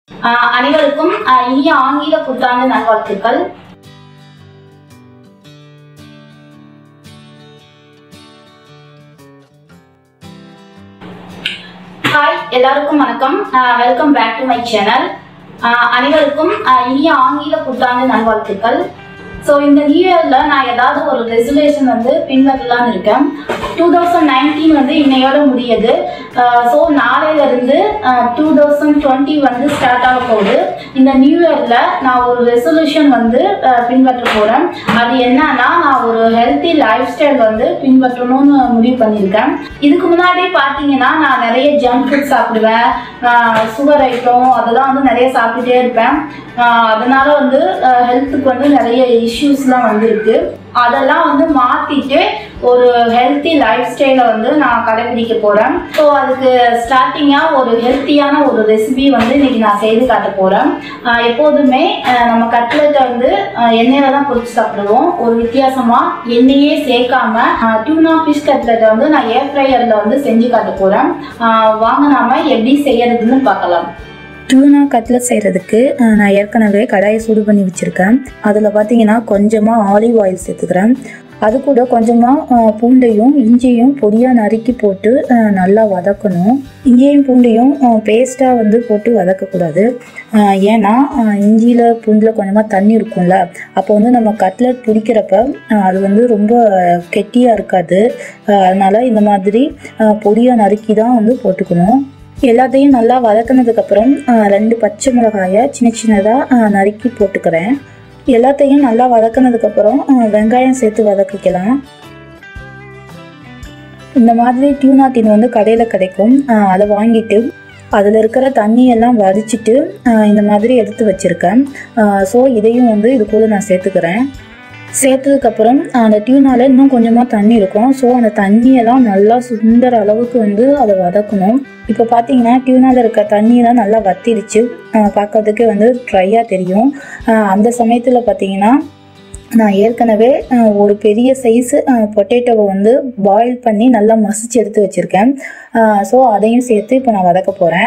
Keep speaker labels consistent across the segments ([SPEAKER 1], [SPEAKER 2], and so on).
[SPEAKER 1] ஆஹ் அனைவருக்கும் ஆஹ் இனிய ஆங்கில புத்தாண்டு நல்வாழ்த்துக்கள் ஹாய் எல்லாருக்கும் வணக்கம் welcome back to my channel அனைவருக்கும் ஆஹ் இனிய ஆங்கில புத்தாண்டு நல்வாழ்த்துக்கள் ஸோ இந்த நியூ இயர்ல நான் ஏதாவது ஒரு ரெசல்யூஷன் வந்து பின்பற்றலாம்னு இருக்கேன் டூ தௌசண்ட் நைன்டீன் வந்து இன்னையோட முடியுது ஸோ நாளையில இருந்து டூ தௌசண்ட் டுவெண்ட்டி வந்து ஸ்டார்ட் ஆக போகுது இந்த நியூ இயர்ல நான் ஒரு ரெசல்யூஷன் வந்து ஆஹ் பின்பற்ற போறேன் அது என்னன்னா நான் ஒரு ஹெல்த்தி லைஃப் ஸ்டைல் வந்து பின்பற்றணும்னு முடிவு பண்ணியிருக்கேன் இதுக்கு முன்னாடி பார்த்தீங்கன்னா நான் நிறைய ஜங்க் ஃபுட் சாப்பிடுவேன் சுகர் ஐட்டம் அதெல்லாம் வந்து நிறைய சாப்பிட்டுட்டே இருப்பேன் ஆஹ் அதனால வந்து ஹெல்த்துக்கு வந்து நிறைய இஷ்யூஸ்லாம் வந்திருக்கு அதெல்லாம் வந்து மாற்றிட்டு ஒரு ஹெல்த்தி லைஃப் ஸ்டைலை வந்து நான் கடைபிடிக்க போகிறேன் ஸோ அதுக்கு ஸ்டார்டிங்காக ஒரு ஹெல்த்தியான ஒரு ரெசிபி வந்து இன்னைக்கு நான் செய்து காட்ட போகிறேன் எப்போதுமே ஆஹ் நம்ம கட்லெட்டை வந்து ஆஹ் எண்ணெயில தான் பொரிச்சு சாப்பிடுவோம் ஒரு வித்தியாசமாக எண்ணெயே சேர்க்காம டியூனா ஃபிஷ் கட்லெட்டை வந்து நான் ஏர் ஃப்ரையரில் வந்து செஞ்சு காட்ட போகிறேன் வாங்க நாம எப்படி செய்யறதுன்னு பார்க்கலாம்
[SPEAKER 2] டூனா கட்லட் செய்கிறதுக்கு நான் ஏற்கனவே கடாயை சூடு பண்ணி வச்சுருக்கேன் அதில் பார்த்தீங்கன்னா கொஞ்சமாக ஆலிவ் ஆயில் சேர்த்துக்கிறேன் அது கூட கொஞ்சமாக பூண்டையும் இஞ்சியும் பொடியாக நறுக்கி போட்டு அஹ், நல்லா வதக்கணும் இஞ்சியும் பூண்டையும் பேஸ்ட்டாக வந்து போட்டு வதக்கக்கூடாது அஹ், ஏன்னா இஞ்சியில் பூண்டில் கொஞ்சமாக தண்ணி இருக்கும்ல அப்போ வந்து நம்ம கட்லட் பிடிக்கிறப்ப அஹ், அது வந்து ரொம்ப கெட்டியாக இருக்காது அஹ், அதனால இந்த மாதிரி பொடியாக நறுக்கி தான் வந்து போட்டுக்கணும் எல்லாத்தையும் நல்லா வதக்கினதுக்கப்புறம் ரெண்டு பச்சை மிளகாயை சின்ன சின்னதாக நறுக்கி போட்டுக்கிறேன் எல்லாத்தையும் நல்லா வதக்கினதுக்கப்புறம் வெங்காயம் சேர்த்து வதக்கிக்கலாம் இந்த மாதிரி டியூனா தீன் வந்து கடையில் கிடைக்கும் அஹ் அதை வாங்கிட்டு அதில் இருக்கிற தண்ணியெல்லாம் வடிச்சிட்டு அஹ் இந்த மாதிரி எடுத்து வச்சுருக்கேன் ஸோ இதையும் வந்து இது கூட நான் சேர்த்துக்கிறேன் சேர்த்ததுக்கப்புறம் அந்த டியூனால இன்னும் கொஞ்சமாக தண்ணி இருக்கும் ஸோ அந்த தண்ணியெல்லாம் நல்லா சுந்தர அளவுக்கு வந்து அதை வதக்கணும் இப்போ பார்த்தீங்கன்னா டியூனால இருக்க தண்ணியெல்லாம் நல்லா வத்திருச்சு அஹ் பார்க்கறதுக்கே வந்து ட்ரையாக தெரியும் அஹ் அந்த சமயத்தில் பார்த்தீங்கன்னா நான் ஏற்கனவே அஹ், ஒரு பெரிய சைஸு பொட்டேட்டோவை வந்து பாயில் பண்ணி நல்லா மசிச்சு எடுத்து வச்சுருக்கேன் ஸோ அதையும் சேர்த்து இப்போ நான் வதக்க போகிறேன்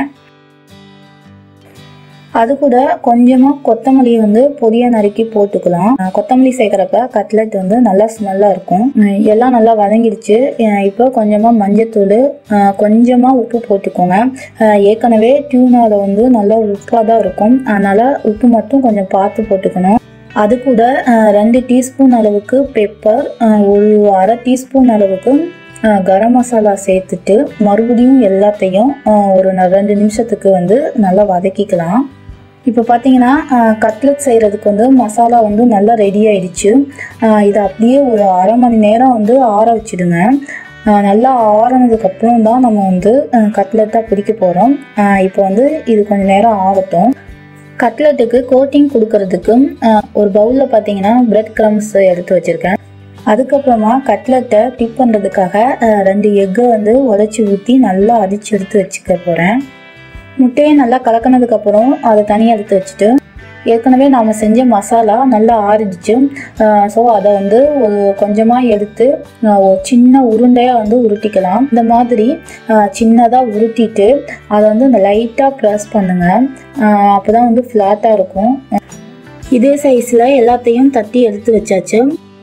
[SPEAKER 2] அது கூட கொஞ்சமாக கொத்தமல்லியை வந்து பொடியாக நறுக்கி போட்டுக்கலாம் அஹ் கொத்தமல்லி சேர்க்குறப்ப கட்லெட் வந்து நல்லா ஸ்மெல்லாக இருக்கும் உம் எல்லாம் நல்லா வதங்கிடுச்சு அஹ் இப்போ கொஞ்சமாக மஞ்சத்தூள் கொஞ்சமாக உப்பு போட்டுக்கோங்க அஹ் ஏற்கனவே டியூனாவில் வந்து நல்லா உப்பாக தான் இருக்கும் அதனால் உப்பு மட்டும் கொஞ்சம் பார்த்து போட்டுக்கணும் அது கூட அஹ் ரெண்டு டீஸ்பூன் அளவுக்கு பெப்பர் ஒரு அரை டீஸ்பூன் அளவுக்கு அஹ் கரம் மசாலா சேர்த்துட்டு மறுபடியும் எல்லாத்தையும் அஹ் ஒரு ந- ரெண்டு நிமிஷத்துக்கு வந்து நல்லா வதக்கிக்கலாம் இப்போ பார்த்தீங்கன்னா கட்லெட் செய்கிறதுக்கு வந்து மசாலா வந்து நல்லா ரெடி ஆயிடுச்சு அஹ் இதை அப்படியே ஒரு அரை மணி நேரம் வந்து ஆற வச்சிடுங்க அஹ் நல்லா ஆறுனதுக்கப்புறம் தான் நம்ம வந்து கட்லெட்டாக பிடிக்க போகிறோம் இப்போ வந்து இது கொஞ்சம் நேரம் ஆகட்டும் கட்லெட்டுக்கு கோட்டிங் கொடுக்கறதுக்கு அஹ், ஒரு பவுலில் பார்த்தீங்கன்னா பிரெட் க்ரம்ஸ் எடுத்து வச்சுருக்கேன் அதுக்கப்புறமா கட்லெட்டை டிப் பண்ணுறதுக்காக அஹ், ரெண்டு எக்கை வந்து உடச்சி ஊற்றி நல்லா அடித்து எடுத்து வச்சுக்க போகிறேன் முட்டையை நல்லா கலக்கினதுக்கப்புறம் அதை தனியாக எடுத்து வச்சுட்டு ஏற்கனவே நாம் செஞ்ச மசாலா நல்லா ஆறிடுச்சு ஸோ அதை வந்து ஒரு கொஞ்சமாக எடுத்து அஹ், ஒரு சின்ன உருண்டையாக வந்து உருட்டிக்கலாம் இந்த மாதிரி சின்னதாக உருட்டிட்டு அதை வந்து இந்த லைட்டாக ப்ரெஸ் பண்ணுங்கள் அப்போ தான் வந்து ஃப்ளாட்டாக இருக்கும் இதே சைஸில் எல்லாத்தையும் தட்டி எடுத்து வச்சாச்சு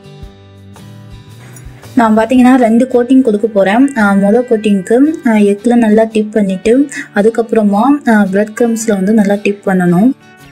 [SPEAKER 2] நான் பார்த்தீங்கன்னா ரெண்டு கோட்டிங் கொடுக்க போகிறேன் மொதல் கோட்டிங்க்கு எக்கில் நல்லா டிப் பண்ணிவிட்டு அதுக்கப்புறமா பிரெட் க்ரம்ஸில் வந்து நல்லா டிப் பண்ணணும்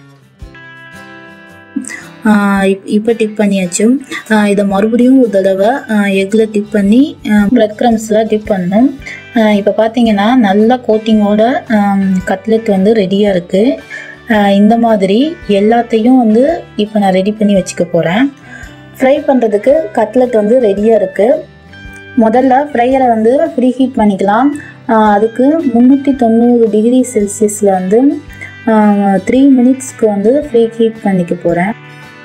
[SPEAKER 2] இப்போ டிப் பண்ணியாச்சு ஆஹ் இதை மறுபடியும் ஒரு தடவை எக்கில் டிப் பண்ணி பிரெட் க்ரம்ஸில் டிப் பண்ணணும் இப்போ பார்த்தீங்கன்னா நல்ல கோட்டிங்கோட கட்லெட் வந்து ரெடியாக இருக்குது இந்த மாதிரி எல்லாத்தையும் வந்து இப்போ நான் ரெடி பண்ணி வச்சுக்க போகிறேன் ஃப்ரை பண்ணுறதுக்கு கட்லெட் வந்து ரெடியாக இருக்குது முதல்ல ஃப்ரையரை வந்து ப்ரீ ஹீட் பண்ணிக்கலாம் ஆஹ் அதுக்கு முந்நூற்றி தொண்ணூறு டிகிரி செல்சியஸில் வந்து த்ரீ மினிட்ஸ்க்கு வந்து ப்ரீ ஹீட் பண்ணிக்க போகிறேன்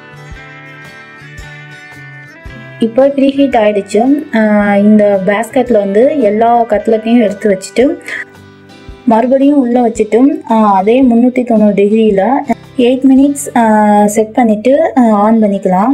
[SPEAKER 2] இப்போ ப்ரீ ஹீட் ஆயிடுச்சு ஆஹ் இந்த பேஸ்கெட்டில் வந்து எல்லா கட்லெட்டையும் எடுத்து வச்சுட்டு மறுபடியும் உள்ளே வச்சுட்டு ஆஹ் அதே முந்நூற்றி தொண்ணூறு டிகிரியில் எயிட் மினிட்ஸ் செட் பண்ணிவிட்டு ஆன் பண்ணிக்கலாம்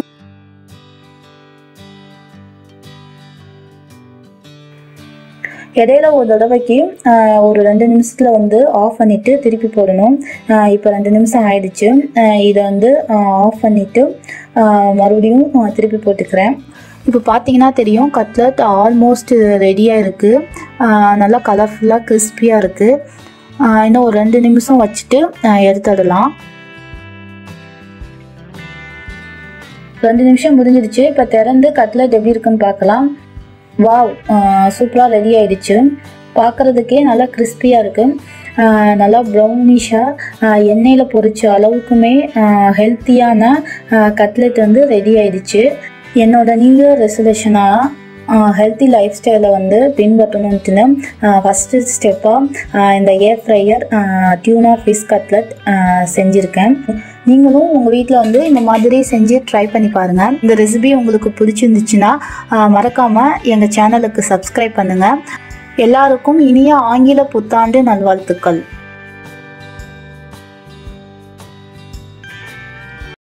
[SPEAKER 2] இடையில ஒரு தடவைக்கு ஆஹ், ஒரு ரெண்டு நிமிஷத்தில் வந்து ஆஃப் பண்ணிவிட்டு திருப்பி போடணும் ஆஹ், இப்போ ரெண்டு நிமிஷம் ஆயிடுச்சு ஆஹ், இதை வந்து ஆஃப் பண்ணிவிட்டு மறுபடியும் ஆஹ், திருப்பி போட்டுக்கிறேன் இப்போ பார்த்தீங்கன்னா தெரியும் கட்லட் ஆல்மோஸ்ட் ரெடியாக இருக்குது நல்லா கலர்ஃபுல்லாக கிறிஸ்பியாக இருக்குது இன்னும் ஒரு ரெண்டு நிமிஷம் வச்சுட்டு ஆஹ், எடுத்துடலாம் ரெண்டு நிமிஷம் முடிஞ்சிடுச்சு இப்போ திறந்து கட்லட் எப்படி இருக்குன்னு பார்க்கலாம் வாவ் சூப்பராக ரெடி ஆயிடுச்சு பார்க்குறதுக்கே நல்லா கிறிஸ்பியாக இருக்குது நல்லா ப்ரௌனிஷாக எண்ணெயில் பொரிச்ச அளவுக்குமே ஹெல்த்தியான கட்லெட் வந்து ரெடி ஆயிடுச்சு என்னோட நீங்கள் ரெசல்யூஷனாக ஹெல்த்தி லைஃப் ஸ்டைலை வந்து பின்பற்றணுன்ட்டுன்னு ஃபஸ்ட்டு ஸ்டெப்பாக இந்த air fryer tuna fish cutlet செஞ்சுருக்கேன் நீங்களும் உங்கள் வீட்டில் வந்து இந்த மாதிரி செஞ்சு ட்ரை பண்ணி பாருங்கள் இந்த ரெசிபி உங்களுக்கு பிடிச்சிருந்துச்சுன்னா மறக்காமல் எங்கள் சேனலுக்கு சப்ஸ்கிரைப் பண்ணுங்கள் எல்லாருக்கும் இனிய ஆங்கில புத்தாண்டு நல்வாழ்த்துக்கள்